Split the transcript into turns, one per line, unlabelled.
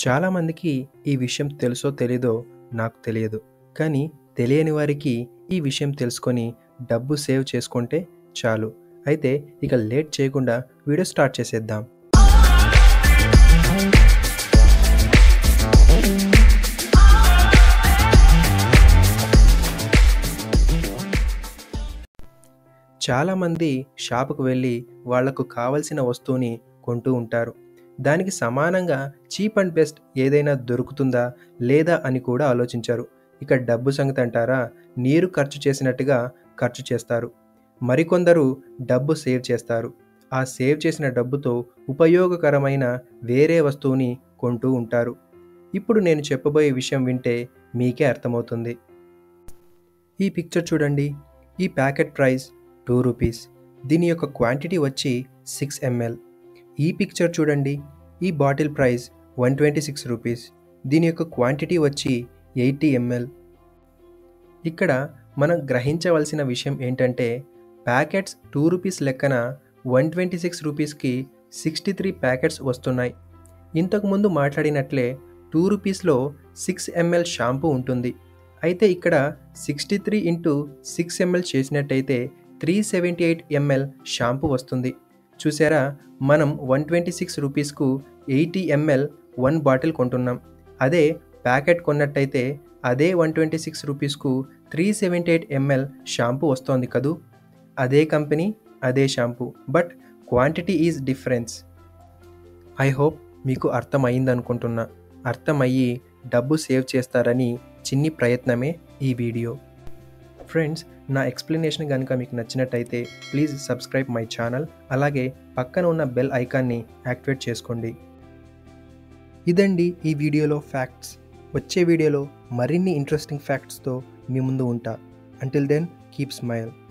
చాలామందికి ఈ విషయం తెలుసో తెలీదో నాకు తెలియదు కానీ తెలియని వారికి ఈ విషయం తెలుసుకొని డబ్బు సేవ్ చేసుకుంటే చాలు అయితే ఇక లేట్ చేయకుండా వీడియో స్టార్ట్ చేసేద్దాం చాలామంది షాపుకు వెళ్ళి వాళ్లకు కావలసిన వస్తువుని కొంటూ ఉంటారు దానికి సమానంగా చీప్ అండ్ బెస్ట్ ఏదైనా దొరుకుతుందా లేదా అని కూడా ఆలోచించారు ఇక డబ్బు సంగతి అంటారా నీరు ఖర్చు చేసినట్టుగా ఖర్చు చేస్తారు మరికొందరు డబ్బు సేవ్ చేస్తారు ఆ సేవ్ చేసిన డబ్బుతో ఉపయోగకరమైన వేరే వస్తువుని కొంటూ ఉంటారు ఇప్పుడు నేను చెప్పబోయే విషయం వింటే మీకే అర్థమవుతుంది ఈ పిక్చర్ చూడండి ఈ ప్యాకెట్ ప్రైస్ టూ రూపీస్ దీని యొక్క క్వాంటిటీ వచ్చి సిక్స్ ఎంఎల్ ఈ పిక్చర్ చూడండి ఈ bottle price one twenty six rupees దీని యొక్క క్వాంటిటీ వచ్చి ఎయిటీ ఎంఎల్ ఇక్కడ మనం గ్రహించవలసిన విషయం ఏంటంటే ప్యాకెట్స్ టూ రూపీస్ లెక్కన వన్ ట్వంటీ సిక్స్ రూపీస్కి సిక్స్టీ త్రీ ప్యాకెట్స్ వస్తున్నాయి ఇంతకుముందు మాట్లాడినట్లే టూ రూపీస్లో సిక్స్ ఎంఎల్ షాంపూ ఉంటుంది అయితే ఇక్కడ sixty three into six ML చేసినట్టయితే three seventy eight ML shampoo వస్తుంది చూసారా మనం వన్ ట్వంటీ సిక్స్ రూపీస్కు ఎయిటీ ఎంఎల్ వన్ బాటిల్ కొంటున్నాం అదే ప్యాకెట్ కొన్నట్టయితే అదే వన్ ట్వంటీ సిక్స్ రూపీస్కు three seventy eight ML shampoo వస్తోంది కదూ అదే కంపెనీ అదే shampoo but quantity is difference I hope మీకు అర్థమైంది అనుకుంటున్నా అర్థమయ్యి డబ్బు సేవ్ చేస్తారని చిన్ని ప్రయత్నమే ఈ వీడియో ఫ్రెండ్స్ నా ఎక్స్ప్లెనేషన్ కనుక మీకు నచ్చినట్టయితే ప్లీజ్ సబ్స్క్రైబ్ మై ఛానల్ అలాగే పక్కన ఉన్న బెల్ ఐకాన్ని యాక్టివేట్ చేసుకోండి ఇదండి ఈ వీడియోలో ఫ్యాక్ట్స్ వచ్చే వీడియోలో మరిన్ని ఇంట్రెస్టింగ్ ఫ్యాక్ట్స్తో మీ ముందు ఉంటా అంటిల్ దెన్ కీప్ స్మైల్